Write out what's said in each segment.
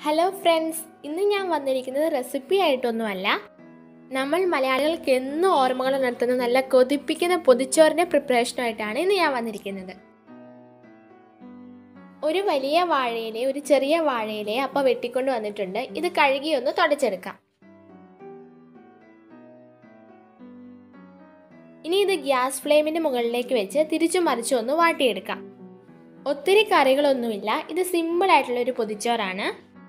hello friends ഇന്ന് ഞാൻ വന്നിരിക്കുന്നത് റെസിപ്പി ആയിട്ടൊന്നുമല്ല നമ്മൾ മലയാളികൾക്ക് എന്നും ഓർമ്മകൾ നടത്തുന്ന നല്ല കൊതിപ്പിക്കുന്ന പൊതിച്ചോറിൻ്റെ പ്രിപ്പറേഷനുമായിട്ടാണ് ഇന്ന് ഞാൻ വന്നിരിക്കുന്നത് ഒരു വലിയ വാഴയിലെ ഒരു ചെറിയ വാഴയിലെ അപ്പം വെട്ടിക്കൊണ്ട് വന്നിട്ടുണ്ട് ഇത് കഴുകി ഒന്ന് തുടച്ചെടുക്കാം ഇനി ഇത് ഗ്യാസ് ഫ്ലെയിമിൻ്റെ മുകളിലേക്ക് വെച്ച് തിരിച്ചും മറിച്ചും ഒന്ന് വാട്ടിയെടുക്കാം ഒത്തിരി കറികളൊന്നുമില്ല ഇത് സിമ്പിൾ ആയിട്ടുള്ള ഒരു പൊതിച്ചോറാണ്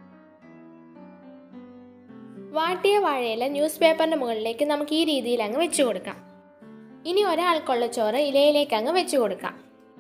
വാട്ടിയ വാഴയില ന്യൂസ് പേപ്പറിൻ്റെ മുകളിലേക്ക് നമുക്ക് ഈ രീതിയിൽ അങ്ങ് വെച്ച് കൊടുക്കാം ഇനി ഒരാൾക്കുള്ള ചോറ് ഇലയിലേക്ക് അങ്ങ് വെച്ച് കൊടുക്കാം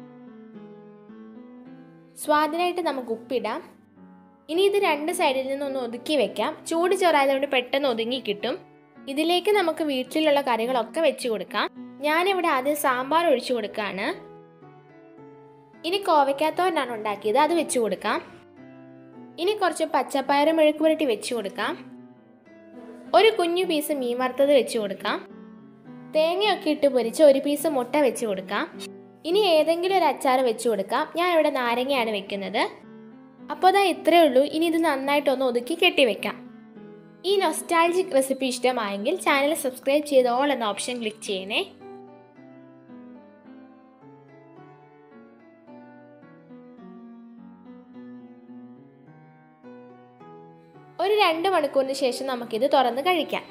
സ്വാദിനായിട്ട് നമുക്ക് ഉപ്പിടാം ഇനി ഇത് രണ്ട് സൈഡിൽ നിന്നൊന്ന് ഒതുക്കി വെക്കാം ചൂട് ചോറായതുകൊണ്ട് പെട്ടെന്ന് ഒതുങ്ങി കിട്ടും ഇതിലേക്ക് നമുക്ക് വീട്ടിലുള്ള കറികളൊക്കെ വെച്ച് കൊടുക്കാം ഞാനിവിടെ ആദ്യം സാമ്പാർ ഒഴിച്ചു കൊടുക്കുകയാണ് ഇനി കോവയ്ക്കാത്തോരനാണ് ഉണ്ടാക്കിയത് അത് വെച്ച് കൊടുക്കാം ഇനി കുറച്ച് പച്ചപ്പയർ മെഴുക്ക് പുരട്ടി വെച്ച് കൊടുക്കാം ഒരു കുഞ്ഞു പീസ് മീൻ വറുത്തത് വെച്ച് കൊടുക്കാം തേങ്ങയൊക്കെ ഇട്ട് പൊരിച്ച് ഒരു പീസ് മുട്ട വെച്ച് കൊടുക്കാം ഇനി ഏതെങ്കിലും ഒരു അച്ചാർ വെച്ച് കൊടുക്കാം ഞാൻ ഇവിടെ നാരങ്ങയാണ് വെക്കുന്നത് അപ്പോൾ അതാ ഇത്രയേ ഉള്ളൂ ഇനി ഇത് നന്നായിട്ടൊന്ന് ഒതുക്കി കെട്ടിവെക്കാം ഈ നൊസ്റ്റാൾജിക് റെസിപ്പി ഇഷ്ടമായെങ്കിൽ ചാനൽ സബ്സ്ക്രൈബ് ചെയ്ത് ഓൾ എന്ന ഓപ്ഷൻ ക്ലിക്ക് ചെയ്യണേ ഒരു രണ്ട് മണിക്കൂറിന് ശേഷം നമുക്കിത് തുറന്ന് കഴിക്കാം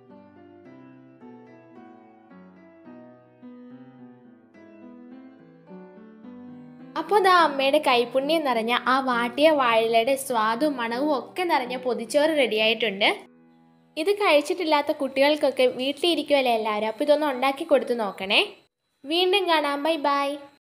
അപ്പോൾ ദാ അമ്മയുടെ കൈപുണ്യം നിറഞ്ഞ ആ വാട്ടിയ വാഴയുടെ സ്വാദും മണവും ഒക്കെ നിറഞ്ഞ പൊതിച്ചോറ് റെഡിയായിട്ടുണ്ട് ഇത് കഴിച്ചിട്ടില്ലാത്ത കുട്ടികൾക്കൊക്കെ വീട്ടിലിരിക്കുമല്ലേ എല്ലാവരും അപ്പോൾ ഇതൊന്ന് ഉണ്ടാക്കി കൊടുത്ത് നോക്കണേ വീണ്ടും കാണാം ബൈ ബൈ